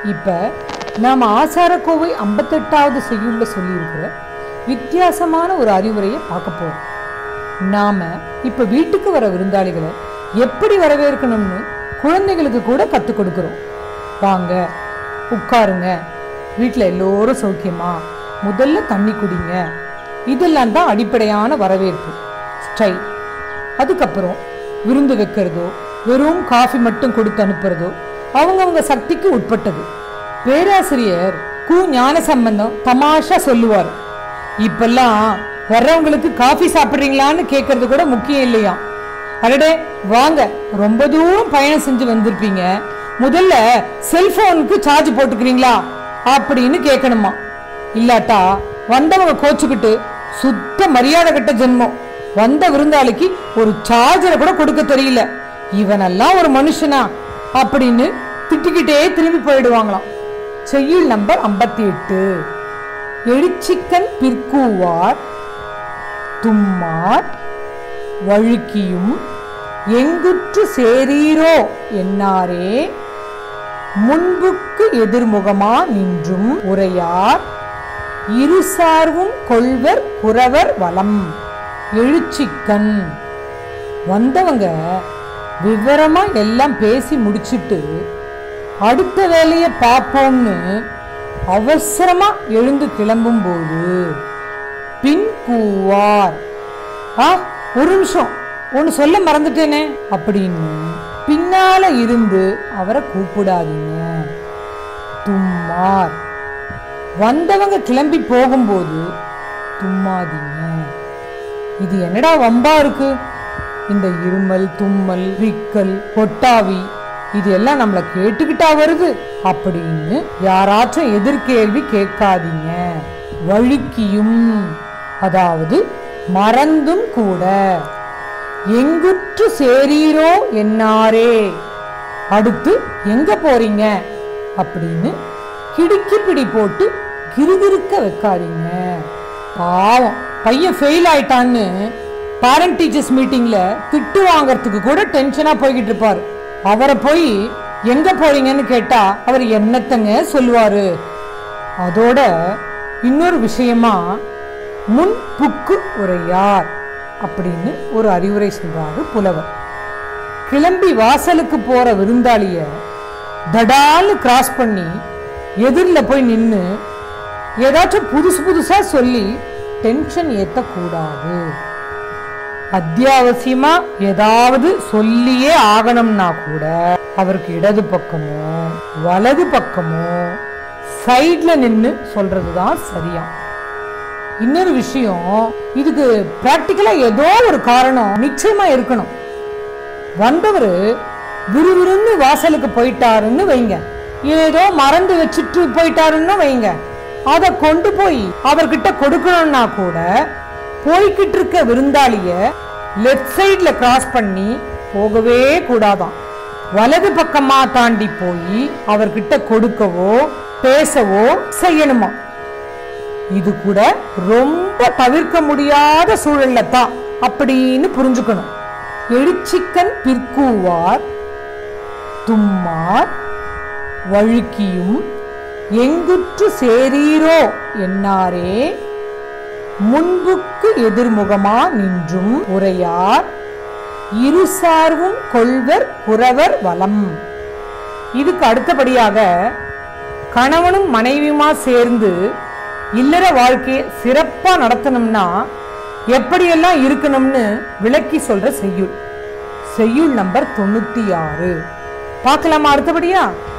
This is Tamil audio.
இப்போ நாம் ஆசாரக்கோவை ஐம்பத்தெட்டாவது செய்யுள்ள சொல்லியிருக்கிற வித்தியாசமான ஒரு அறிவுரையை பார்க்க போகிறோம் நாம் இப்போ வீட்டுக்கு வர விருந்தாளிகளை எப்படி வரவேற்கணும்னு குழந்தைகளுக்கு கூட கற்றுக் கொடுக்குறோம் வாங்க உட்காருங்க வீட்டில் எல்லோரும் சௌக்கியமா முதல்ல தண்ணி குடிங்க இதெல்லாம் தான் அடிப்படையான வரவேற்பு ஸ்டைல் அதுக்கப்புறம் விருந்து வைக்கிறதோ வெறும் காஃபி மட்டும் கொடுத்து அனுப்புறதோ அவங்கவங்க சக்திக்கு உட்பட்டது பேராசிரியர் கு ஞான சம்பந்தம் தமாஷா சொல்லுவார் இப்பெல்லாம் வர்றவங்களுக்கு காஃபி சாப்பிட்றீங்களான்னு கேட்கறது கூட முக்கியம் இல்லையா அடடே வாங்க ரொம்ப தூரம் பயணம் செஞ்சு வந்திருப்பீங்க முதல்ல செல்போனுக்கு சார்ஜ் போட்டுக்கிறீங்களா அப்படின்னு கேட்கணுமா இல்லாட்டா வந்தவங்க கோச்சுக்கிட்டு சுத்த மரியாதை கட்ட ஜென்மம் வந்த விருந்தாளிக்கு ஒரு சார்ஜரை கூட கொடுக்க தெரியல இவனெல்லாம் ஒரு மனுஷனா அப்படின்னு திட்டிக்கிட்டே திரும்பி போயிடுவாங்களாம் செய்யுள் நம்பர் ஐம்பத்தி எட்டு எழுச்சிக்கன் பிற்கூவார் தும்மார் வழுக்கியும் எங்குற்று சேரீரோ என்னாரே முன்புக்கு எதிர்முகமா நின்றும் உரையார் இருசார்வும் கொள்வர் குறவர் வலம் எழுச்சிக்கண் வந்தவங்க விவரமா எல்லாம் பேசி முடிச்சிட்டு அடுத்த வேலையை பார்ப்போம்னு அவசரமா எழுந்து கிளம்பும்போது பின் கூவார் ஆ ஒரு நிமிஷம் ஒன்று சொல்ல மறந்துட்டேனே அப்படின்னு பின்னால இருந்து அவரை கூப்பிடாதீங்க தும்மார் வந்தவங்க கிளம்பி போகும்போது தும்மாதீங்க இது என்னடா வம்பா இருக்கு இந்த இருமல் தும்மல் விக்கல் கொட்டாவி இது எல்லாம் நம்மள கேட்டுக்கிட்டா வருது அப்படின்னு யாராச்சும் எதிர்கேள்வி கேட்காதீங்க வழுக்கியும் அதாவது மறந்தும் கூட எங்குற்று சேரீரோ என்னாரே அடுத்து எங்க போறீங்க அப்படின்னு கிடுக்கி பிடி போட்டு கிறுகிறுக்க வைக்காதீங்க பாவம் பையன் ஃபெயில் ஆயிட்டான்னு பேரண்ட் டீச்சர்ஸ் மீட்டிங்ல திட்டு வாங்கறதுக்கு கூட டென்ஷனா போய்கிட்டு இருப்பாரு அவரை போய் எங்க போறீங்கன்னு கேட்டா அவர் என்னத்தங்க சொல்லுவாரு அதோட இன்னொரு விஷயமா முன் புக்கு உரையார் அப்படின்னு ஒரு அறிவுரை சொல்றாரு புலவர் கிளம்பி வாசலுக்கு போற விருந்தாளிய தடால்னு கிராஸ் பண்ணி எதிரில் போய் நின்று ஏதாச்சும் புதுசு புதுசா சொல்லி டென்ஷன் ஏத்தக்கூடாது அத்தியாவசியமா ஏதாவது சொல்லியே ஆகணும்னா கூட அவருக்கு இடது பக்கமோ வலது பக்கமோ சைட்ல நின்னு சொல்றதுதான் சரியா இன்னொரு விஷயம் இதுக்கு பிராக்டிக்கலா ஏதோ ஒரு காரணம் நிச்சயமா இருக்கணும் வந்தவர் விறுவிறுன்னு வாசலுக்கு போயிட்டாருன்னு வைங்க ஏதோ மறந்து வச்சுட்டு போயிட்டாருன்னு வைங்க அதை கொண்டு போய் அவர்கிட்ட கொடுக்கணும்னா கூட போய்கிட்டு இருக்க விருந்தாளிய லெஃப்ட் சைட்ல கிராஸ் பண்ணி போகவே கூடாதாம் வலது பக்கமா தாண்டி போய் அவர்கிட்ட கொடுக்கவோ பேசவோ செய்யணுமா இது கூட ரொம்ப தவிர்க்க முடியாத சூழல்ல தான் அப்படின்னு புரிஞ்சுக்கணும் எழுச்சிக்கன் பிற்கூவார் தும்மார் வழுக்கியும் எங்குற்று சேரீரோ என்னாரே முன்புக்கு எதிர்முகமா நின்றும் உரையார் இருசார்வும் கொள்வர் குறவர் வலம் இதுக்கு அடுத்தபடியாக கணவனும் மனைவியுமா சேர்ந்து இல்லற வாழ்க்கையை சிறப்பா நடத்தணும்னா எப்படியெல்லாம் இருக்கணும்னு விளக்கி சொல்ற செய்யுள் செய்யுள் நம்பர் தொண்ணூத்தி ஆறு பார்க்கலாமா அடுத்தபடியா